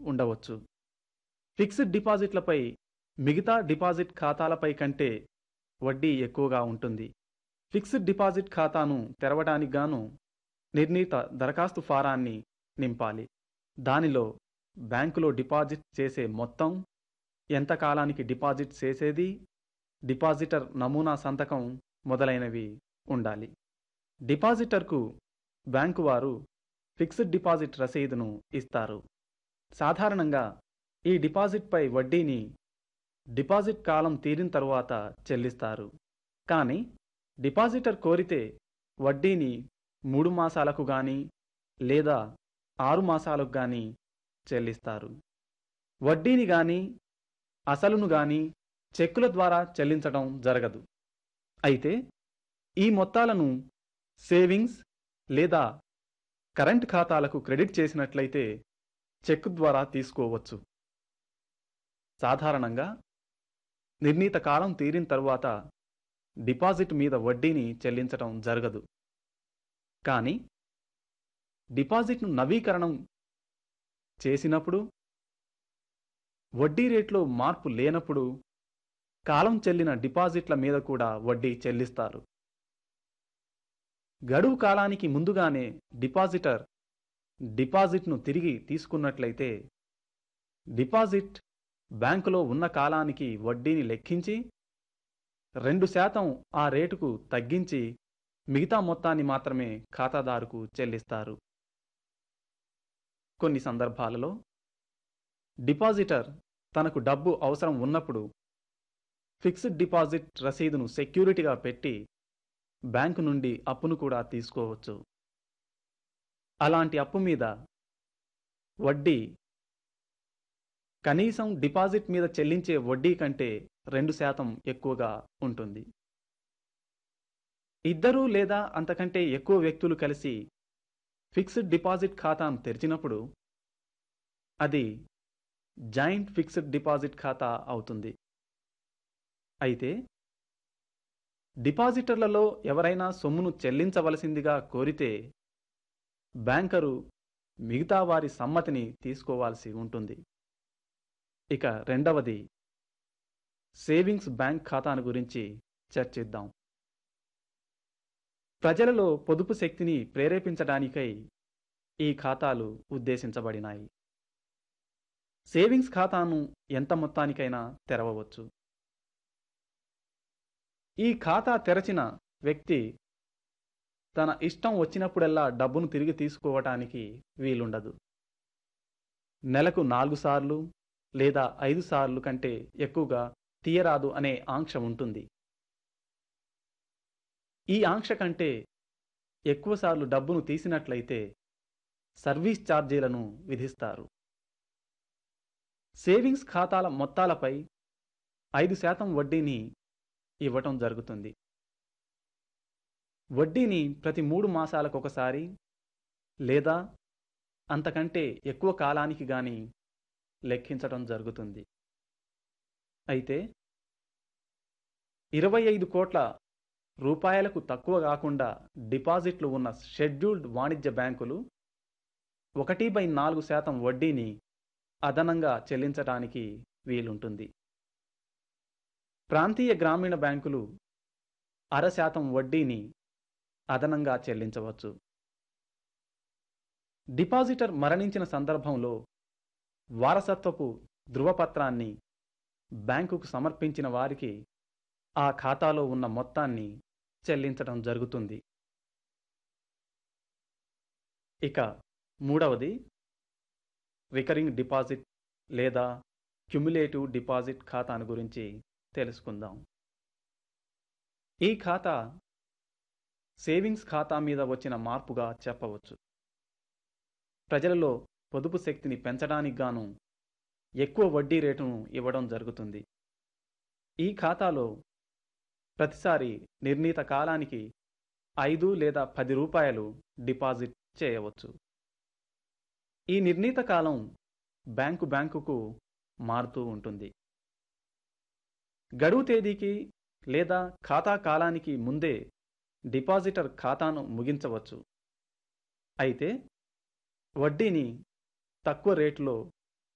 ఉండవచ్చు ఫిక్స్డ్ డిపాజిట్లపై మిగతా డిపాజిట్ ఖాతాలపై కంటే వడ్డీ ఎక్కువగా ఉంటుంది ఫిక్స్డ్ డిపాజిట్ ఖాతాను తెరవడానికి గాను నిర్ణీత దరఖాస్తు ఫారాన్ని నింపాలి దానిలో బ్యాంకులో డిపాజిట్ చేసే మొత్తం ఎంత కాలానికి డిపాజిట్ చేసేది డిపాజిటర్ నమూనా సంతకం మొదలైనవి ఉండాలి డిపాజిటర్కు బ్యాంకు వారు ఫిక్స్డ్ డిపాజిట్ రసీదును ఇస్తారు సాధారణంగా ఈ డిపాజిట్పై వడ్డీని డిపాజిట్ కాలం తీరిన తరువాత చెల్లిస్తారు కానీ డిపాజిటర్ కోరితే వడ్డీని మూడు మాసాలకు గాని లేదా ఆరు మాసాలకు గాని చెల్లిస్తారు వడ్డీని గాని అసలును గాని చెక్కుల ద్వారా చెల్లించడం జరగదు అయితే ఈ మొత్తాలను సేవింగ్స్ లేదా కరెంట్ ఖాతాలకు క్రెడిట్ చేసినట్లయితే చెక్ ద్వారా తీసుకోవచ్చు సాధారణంగా నిర్ణీత కాలం తీరిన తరువాత డిపాజిట్ మీద వడ్డీని చెల్లించటం జరగదు కానీ డిపాజిట్ను నవీకరణం చేసినప్పుడు వడ్డీ రేట్లో మార్పు లేనప్పుడు కాలం చెల్లిన డిపాజిట్ల మీద కూడా వడ్డీ చెల్లిస్తారు గడువు కాలానికి ముందుగానే డిపాజిటర్ డిపాజిట్ను తిరిగి తీసుకున్నట్లయితే డిపాజిట్ బ్యాంకులో ఉన్న కాలానికి వడ్డీని లెక్కించి రెండు శాతం ఆ రేటుకు తగ్గించి మిగతా మొత్తాన్ని మాత్రమే ఖాతాదారుకు చెల్లిస్తారు కొన్ని సందర్భాలలో డిపాజిటర్ తనకు డబ్బు అవసరం ఉన్నప్పుడు ఫిక్స్డ్ డిపాజిట్ రసీదును సెక్యూరిటీగా పెట్టి బ్యాంకు నుండి అప్పును కూడా తీసుకోవచ్చు అలాంటి అప్పు మీద వడ్డీ కనీసం డిపాజిట్ మీద చెల్లించే వడ్డీ కంటే రెండు శాతం ఎక్కువగా ఉంటుంది ఇద్దరు లేదా అంతకంటే ఎక్కువ వ్యక్తులు కలిసి ఫిక్స్డ్ డిపాజిట్ ఖాతాను తెరిచినప్పుడు అది జాయింట్ ఫిక్స్డ్ డిపాజిట్ ఖాతా అవుతుంది అయితే డిపాజిటర్లలో ఎవరైనా సొమ్మును చెల్లించవలసిందిగా కోరితే బ్యాంకరు మిగతా వారి సమ్మతిని తీసుకోవాల్సి ఉంటుంది ఇక రెండవది సేవింగ్స్ బ్యాంక్ ఖాతాను గురించి చర్చిద్దాం ప్రజలలో పొదుపు శక్తిని ప్రేరేపించడానికై ఈ ఖాతాలు ఉద్దేశించబడినాయి సేవింగ్స్ ఖాతాను ఎంత మొత్తానికైనా తెరవవచ్చు ఈ ఖాతా తెరచిన వ్యక్తి తన ఇష్టం వచ్చినప్పుడల్లా డబ్బును తిరిగి తీసుకోవటానికి వీలుండదు నెలకు నాలుగు సార్లు లేదా ఐదు సార్లు కంటే ఎక్కువగా తీయరాదు అనే ఆంక్ష ఉంటుంది ఈ ఆంక్ష కంటే ఎక్కువసార్లు డబ్బును తీసినట్లయితే సర్వీస్ ఛార్జీలను విధిస్తారు సేవింగ్స్ ఖాతాల మొత్తాలపై ఐదు శాతం వడ్డీని ఇవ్వటం జరుగుతుంది వడ్డీని ప్రతి మూడు మాసాలకు ఒకసారి లేదా అంతకంటే ఎక్కువ కాలానికి గాని లెక్కించడం జరుగుతుంది అయితే ఇరవై ఐదు కోట్ల రూపాయలకు తక్కువ కాకుండా డిపాజిట్లు ఉన్న షెడ్యూల్డ్ వాణిజ్య బ్యాంకులు ఒకటి బై నాలుగు శాతం వడ్డీని అదనంగా చెల్లించడానికి వీలుంటుంది ప్రాంతీయ గ్రామీణ బ్యాంకులు అర శాతం వడ్డీని అదనంగా చెల్లించవచ్చు డిపాజిటర్ మరణించిన సందర్భంలో వారసత్వపు ధృవపత్రాన్ని బ్యాంకుకు సమర్పించిన వారికి ఆ ఖాతాలో ఉన్న మొత్తాన్ని చెల్లించడం జరుగుతుంది ఇక మూడవది రికరింగ్ డిపాజిట్ లేదా క్యుములేటివ్ డిపాజిట్ ఖాతాను గురించి తెలుసుకుందాం ఈ ఖాతా సేవింగ్స్ ఖాతా మీద వచ్చిన మార్పుగా చెప్పవచ్చు ప్రజలలో పొదుపు శక్తిని పెంచడానికి గాను ఎక్కువ వడ్డీ రేటును ఇవ్వడం జరుగుతుంది ఈ ఖాతాలో ప్రతిసారి నిర్ణీత కాలానికి ఐదు లేదా పది రూపాయలు డిపాజిట్ చేయవచ్చు ఈ నిర్ణీత కాలం బ్యాంకు బ్యాంకుకు మారుతూ ఉంటుంది గడువు తేదీకి లేదా ఖాతా కాలానికి ముందే డిపాజిటర్ ఖాతాను ముగించవచ్చు అయితే వడ్డీని తక్కువ రేటులో